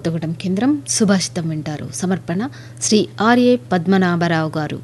కొత్తగూడెం కేంద్రం సుభాషితం వింటారు సమర్పణ శ్రీ ఆర్ఏ పద్మనాభరావు గారు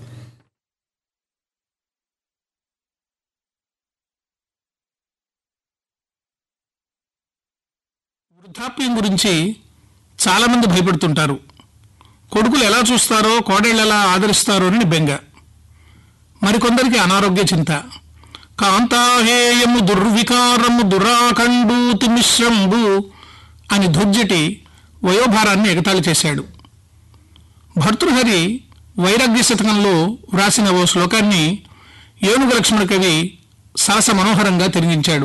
వృద్ధాప్యం గురించి చాలామంది భయపడుతుంటారు కొడుకులు ఎలా చూస్తారో కోడళ్ళు ఎలా ఆదరిస్తారో అని బెంగ మరికొందరికి అనారోగ్య చింత కాంతాహేయము దుర్వికారము దురాఖండూతి మిశ్రంబు అని దుర్జటి వయోభారాన్ని ఎగతాళి చేశాడు భర్తృహరి వైరాగ్య శతకంలో వ్రాసిన ఓ శ్లోకాన్ని ఏనుగు లక్ష్మణ కవి సరస మనోహరంగా తిరిగించాడు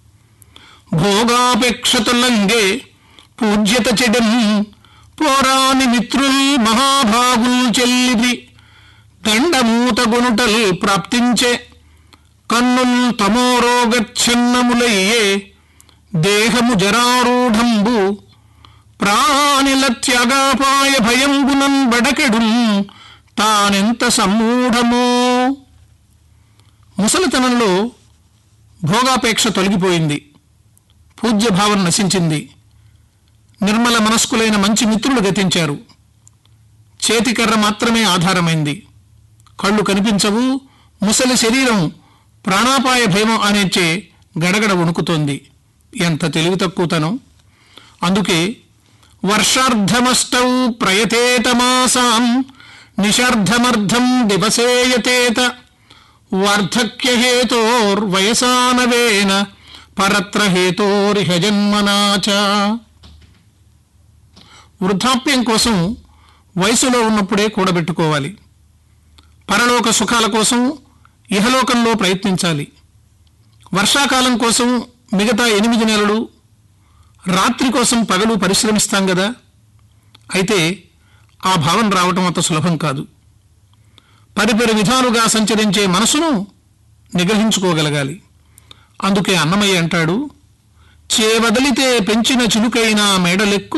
భోగాపేక్షతులంగే పూజ్యత చెడన్ పోరాని మిత్రుల్ మహాభాగుల్ చెల్లిది దండమూత గునుటల్ ప్రాప్తించే కన్నుల్ తమోరోగచ్ఛన్నములయ్యే దేహము జరారూఢంబు ప్రాణిల త్యాగాపాయ భయంబునన్ బడకెడున్ తానెంత సమ్మూఢమో ముసలితనంలో భోగాపేక్ష తొలగిపోయింది పూజ్యభావం నశించింది నిర్మల మనస్కులైన మంచి మిత్రులు గతించారు చేతికర్ర మాత్రమే ఆధారమైంది కళ్ళు కనిపించవు ముసలి శరీరం ప్రాణాపాయ భయం అనేచ్చే గడగడ వణుకుతోంది ఎంత తెలివి తక్కువతనం అందుకే వర్షార్ధమష్టౌ ప్రయతేతమాసాం నిషార్ధమర్ధం దివసేయతేత వార్ధక్యహేతోర్వయసానవేన పరత్ర హేతోరిహ జన్మనాచ వృద్ధాప్యం కోసం వయసులో ఉన్నప్పుడే కూడబెట్టుకోవాలి పరలోక సుఖాల కోసం ఇహలోకంలో ప్రయత్నించాలి వర్షాకాలం కోసం మిగతా ఎనిమిది నెలలు రాత్రి కోసం పగలు పరిశ్రమిస్తాం కదా అయితే ఆ భావం రావటం అంత సులభం కాదు పరిపరి విధాలుగా సంచరించే మనసును నిగ్రహించుకోగలగాలి అందుకే అన్నమయ్య అంటాడు చేవదలితే పెంచిన చిలుకైన మేడలెక్కు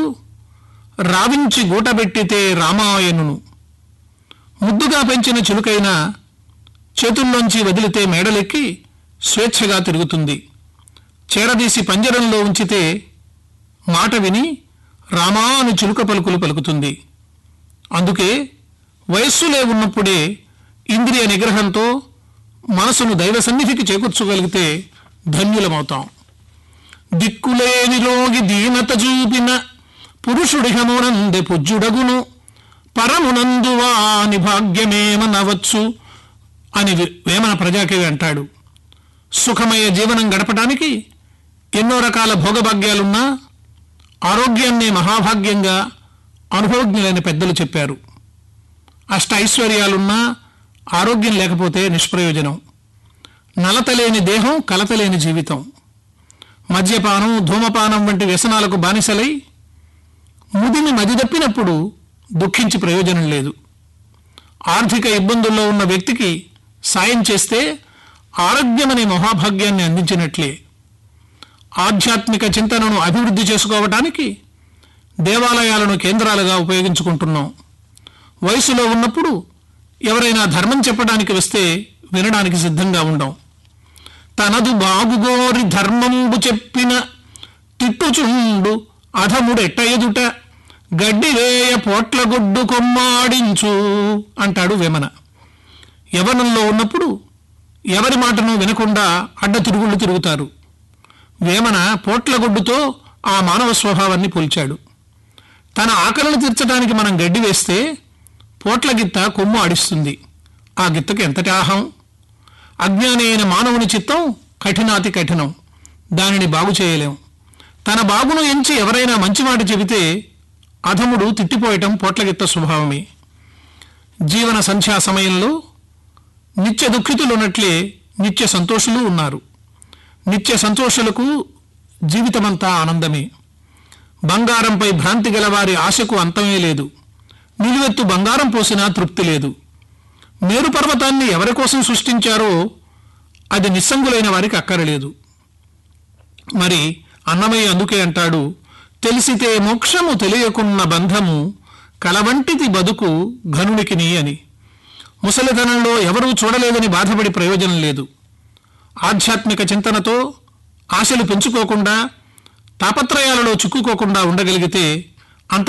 రావించి గూటబెట్టితే రామాయణును ముద్దుగా పెంచిన చిలుకైన చేతుల్లోంచి వదిలితే మేడలెక్కి స్వేచ్ఛగా తిరుగుతుంది చేరదీసి పంజరంలో ఉంచితే మాట విని రామా అని చిలుక పలుకులు పలుకుతుంది అందుకే వయస్సులే ఉన్నప్పుడే ఇంద్రియ నిగ్రహంతో మనసును దైవ సన్నిధికి చేకూర్చగలిగితే ధన్యులమవుతాం దిక్కులేని రోగి దీనత చూపిన పురుషుడిహమునందె పుజ్జుడగును పరమునందు వాని భాగ్యమేమనవచ్చు అని వి- వేమన ప్రజాకవి అంటాడు సుఖమయ జీవనం గడపడానికి ఎన్నో రకాల భోగభాగ్యాలున్నా ఆరోగ్యాన్నే మహాభాగ్యంగా అనుభవజ్ఞులైన పెద్దలు చెప్పారు అష్ట ఐశ్వర్యాలున్నా ఆరోగ్యం లేకపోతే నిష్ప్రయోజనం నలతలేని దేహం కలతలేని జీవితం మద్యపానం ధూమపానం వంటి వ్యసనాలకు బానిసలై ముదిని మదిదప్పినప్పుడు దుఃఖించి ప్రయోజనం లేదు ఆర్థిక ఇబ్బందుల్లో ఉన్న వ్యక్తికి సాయం చేస్తే ఆరోగ్యమనే మహాభాగ్యాన్ని అందించినట్లే ఆధ్యాత్మిక చింతనను అభివృద్ధి చేసుకోవటానికి దేవాలయాలను కేంద్రాలుగా ఉపయోగించుకుంటున్నాం వయసులో ఉన్నప్పుడు ఎవరైనా ధర్మం చెప్పడానికి వస్తే వినడానికి సిద్ధంగా ఉండం తనదు బాగుగోరి ధర్మంబు చెప్పిన తిట్టుచుండు అధముడెట్ట ఎదుట గడ్డివేయ పోట్లగుడ్డు కొమ్మాడించు అంటాడు వేమన యవనంలో ఉన్నప్పుడు ఎవరి మాటను వినకుండా అడ్డ తిరుగుళ్ళు తిరుగుతారు వేమన పోట్లగుడ్డుతో ఆ మానవ స్వభావాన్ని పోల్చాడు తన ఆకలిని తీర్చడానికి మనం గడ్డి వేస్తే పోట్ల గిత్త కొమ్ము ఆడిస్తుంది ఆ గిత్తకు ఎంతటి ఆహం అజ్ఞాని అయిన మానవుని చిత్తం కఠినాతి కఠినం దానిని బాగు చేయలేం తన బాగును ఎంచి ఎవరైనా మంచి మాట చెబితే అధముడు తిట్టిపోయటం పోట్లగిత్త స్వభావమే జీవన సంధ్యా సమయంలో నిత్య దుఃఖితులున్నట్లే నిత్య సంతోషులు ఉన్నారు నిత్య సంతోషులకు జీవితమంతా ఆనందమే బంగారంపై భ్రాంతి గల వారి ఆశకు అంతమే లేదు నిలువెత్తు బంగారం పోసినా తృప్తి లేదు మేరు పర్వతాన్ని ఎవరి కోసం సృష్టించారో అది నిస్సంగులైన వారికి అక్కరలేదు మరి అన్నమయ్య అందుకే అంటాడు తెలిసితే మోక్షము తెలియకున్న బంధము కలవంటిది బతుకు ఘనునికిని అని ముసలితనంలో ఎవరూ చూడలేదని బాధపడి ప్రయోజనం లేదు ఆధ్యాత్మిక చింతనతో ఆశలు పెంచుకోకుండా తాపత్రయాలలో చిక్కుకోకుండా ఉండగలిగితే